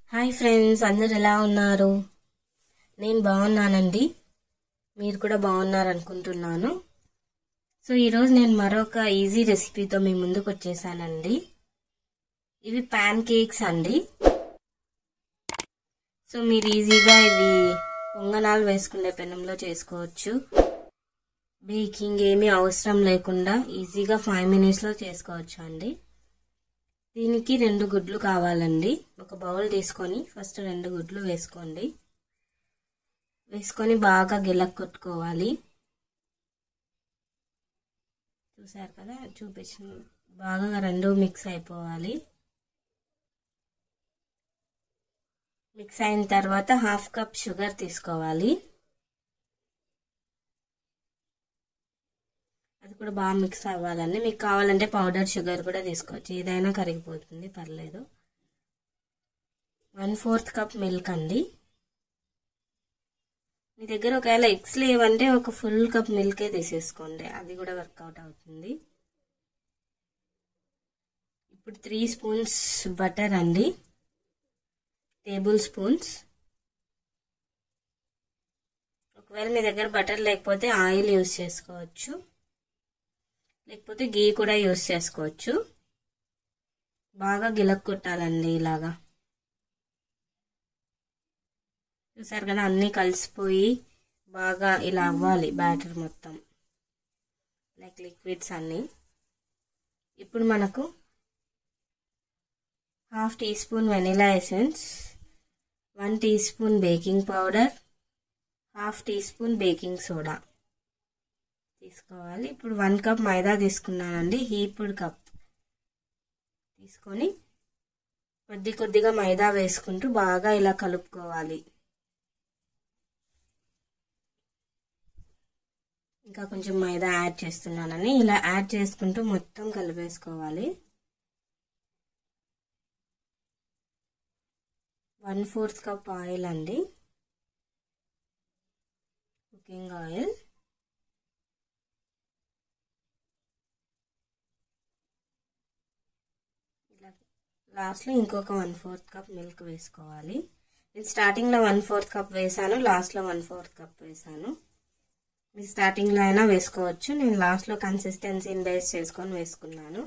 hi friends అందరు ఎలా ఉన్నారు నేను బాగున్నానండి మీరు కూడా బాగున్నారు అనుకుంటున్నాను సో ఈరోజు నేను మరొక ఈజీ రెసిపీతో మీ ముందుకు వచ్చేసానండి ఇవి ప్యాన్ కేక్స్ అండి సో మీరు ఈజీగా ఇవి పొంగనాలు వేసుకునే పెనంలో చేసుకోవచ్చు బేకింగ్ ఏమీ అవసరం లేకుండా ఈజీగా ఫైవ్ మినిట్స్లో చేసుకోవచ్చు అండి దీనికి రెండు గుడ్లు కావాలండి ఒక బౌల్ తీసుకొని ఫస్ట్ రెండు గుడ్లు వేసుకోండి వేసుకొని బాగా గిలక్ కొట్టుకోవాలి చూసారు కదా చూపించిన బాగా రెండు మిక్స్ అయిపోవాలి మిక్స్ అయిన తర్వాత హాఫ్ కప్ షుగర్ తీసుకోవాలి అది కూడా బాగా మిక్స్ అవ్వాలండి మీకు కావాలంటే పౌడర్ షుగర్ కూడా తీసుకోవచ్చు ఏదైనా కరిగిపోతుంది పర్లేదు వన్ ఫోర్త్ కప్ మిల్క్ అండి మీ దగ్గర ఒకవేళ ఎగ్స్ లేవంటే ఒక ఫుల్ కప్ మిల్కే తీసేసుకోండి అది కూడా వర్కౌట్ అవుతుంది ఇప్పుడు త్రీ స్పూన్స్ బటర్ అండి టేబుల్ స్పూన్స్ ఒకవేళ మీ దగ్గర బటర్ లేకపోతే ఆయిల్ యూస్ చేసుకోవచ్చు లేకపోతే గీ కూడా యూస్ చేసుకోవచ్చు బాగా గిలక్ కొట్టాలండి ఇలాగా చూసారు కదా అన్నీ కలిసిపోయి బాగా ఇలా అవ్వాలి బ్యాటర్ మొత్తం లైక్ లిక్విడ్స్ అన్నీ ఇప్పుడు మనకు half teaspoon vanilla essence one teaspoon baking powder half teaspoon baking soda తీసుకోవాలి ఇప్పుడు వన్ కప్ మైదా తీసుకున్నానండి హీపుడ్ కప్ తీసుకొని కొద్ది కొద్దిగా మైదా వేసుకుంటూ బాగా ఇలా కలుపుకోవాలి ఇంకా కొంచెం మైదా యాడ్ చేస్తున్నానని ఇలా యాడ్ చేసుకుంటూ మొత్తం కలిపేసుకోవాలి వన్ ఫోర్త్ కప్ ఆయిల్ అండి కుకింగ్ ఆయిల్ లాస్ట్లో ఇంకొక వన్ ఫోర్త్ కప్ మిల్క్ వేసుకోవాలి నేను స్టార్టింగ్లో వన్ ఫోర్త్ కప్ వేసాను లాస్ట్లో వన్ ఫోర్త్ కప్ వేసాను మీరు స్టార్టింగ్లో అయినా వేసుకోవచ్చు నేను లాస్ట్లో కన్సిస్టెన్సీని బేస్ చేసుకొని వేసుకున్నాను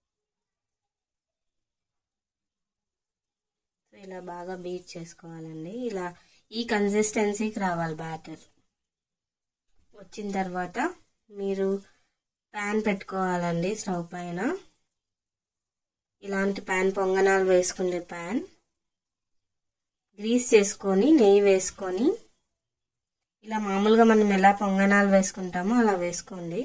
సో ఇలా బాగా బీట్ చేసుకోవాలండి ఇలా ఈ కన్సిస్టెన్సీకి రావాలి బ్యాటర్ వచ్చిన తర్వాత మీరు ప్యాన్ పెట్టుకోవాలండి స్టవ్ పైన ఇలాంటి ప్యాన్ పొంగనాలు వేసుకునే ప్యాన్ గ్రీస్ చేసుకొని నెయ్యి వేసుకొని ఇలా మామూలుగా మనం ఎలా పొంగనాలు వేసుకుంటామో అలా వేసుకోండి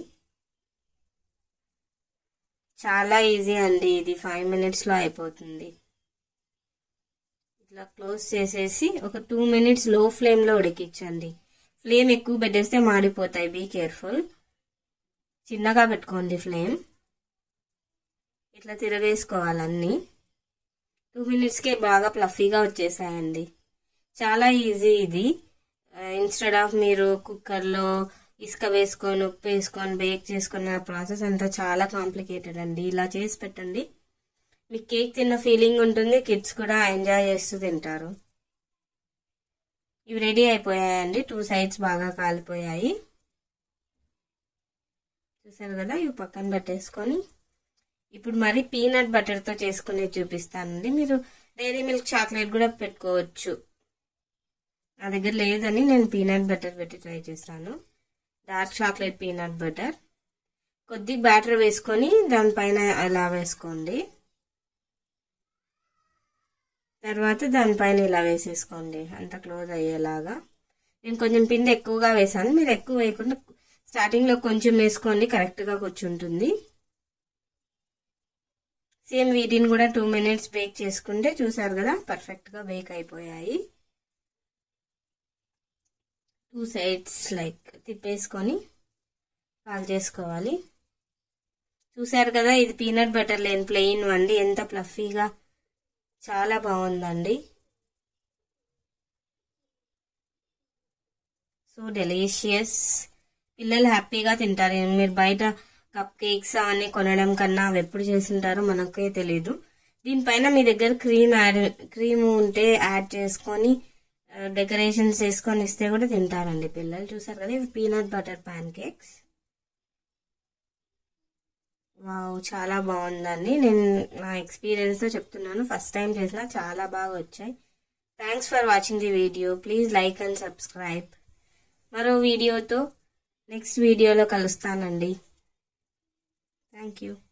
చాలా ఈజీ అండి ఇది ఫైవ్ మినిట్స్లో అయిపోతుంది ఇట్లా క్లోజ్ చేసేసి ఒక టూ మినిట్స్ లో ఫ్లేమ్లో ఉడికించండి ఫ్లేమ్ ఎక్కువ పెట్టేస్తే మాడిపోతాయి బీ కేర్ఫుల్ చిన్నగా పెట్టుకోండి ఫ్లేమ్ ఇట్లా తిరగేసుకోవాలన్నీ టూ మినిట్స్కే బాగా ప్లఫీగా వచ్చేసాయండి చాలా ఈజీ ఇది ఇన్స్టెడ్ ఆఫ్ మీరు కుక్కర్లో ఇసుక వేసుకొని ఉప్పు వేసుకొని బేక్ చేసుకున్న ప్రాసెస్ అంతా చాలా కాంప్లికేటెడ్ అండి ఇలా చేసి పెట్టండి మీకు కేక్ తిన్న ఫీలింగ్ ఉంటుంది కిడ్స్ కూడా ఎంజాయ్ చేస్తూ తింటారు ఇవి రెడీ అయిపోయాయండి టూ సైడ్స్ బాగా కాలిపోయాయి చూసారు కదా ఇవి పక్కన పెట్టేసుకొని ఇప్పుడు మరి పీనట్ బటర్తో చేసుకునేది చూపిస్తానండి మీరు డైరీ మిల్క్ చాక్లెట్ కూడా పెట్టుకోవచ్చు నా దగ్గర లేదని నేను పీనట్ బటర్ పెట్టి ట్రై చేస్తాను డార్క్ చాక్లెట్ పీనట్ బటర్ కొద్ది బ్యాటర్ వేసుకొని దానిపైన అలా వేసుకోండి తర్వాత దానిపైన ఇలా వేసేసుకోండి అంత క్లోజ్ అయ్యేలాగా నేను కొంచెం పిండి ఎక్కువగా వేసాను మీరు ఎక్కువ వేయకుండా స్టార్టింగ్లో కొంచెం వేసుకోండి కరెక్ట్గా కూర్చుంటుంది సేమ్ వీటిని కూడా టూ మినిట్స్ బేక్ చేసుకుంటే చూసారు కదా పర్ఫెక్ట్గా బేక్ అయిపోయాయి టూ సైడ్స్ లైక్ తిప్పేసుకొని కాల్ చేసుకోవాలి చూసారు కదా ఇది పీనట్ బటర్ లేని ప్లెయిన్ వండి ఎంత ప్లఫీగా చాలా బాగుందండి సో డెలీషియస్ పిల్లలు హ్యాపీగా తింటారు మీరు బయట కప్ కేక్స్ అన్ని కొనడం కన్నా అవి ఎప్పుడు చేసింటారో మనకే తెలీదు దీనిపైన మీ దగ్గర క్రీమ్ యాడ్ క్రీమ్ ఉంటే యాడ్ చేసుకొని డెకరేషన్స్ వేసుకొని ఇస్తే కూడా తింటారండి పిల్లలు చూసారు కదా ఇవి peanut butter pancakes wow చాలా బాగుందండి నేను నా ఎక్స్పీరియన్స్తో చెప్తున్నాను ఫస్ట్ టైం చేసిన చాలా బాగా వచ్చాయి thanks for watching the video please like and subscribe మరో వీడియోతో నెక్స్ట్ వీడియోలో కలుస్తానండి థ్యాంక్ యూ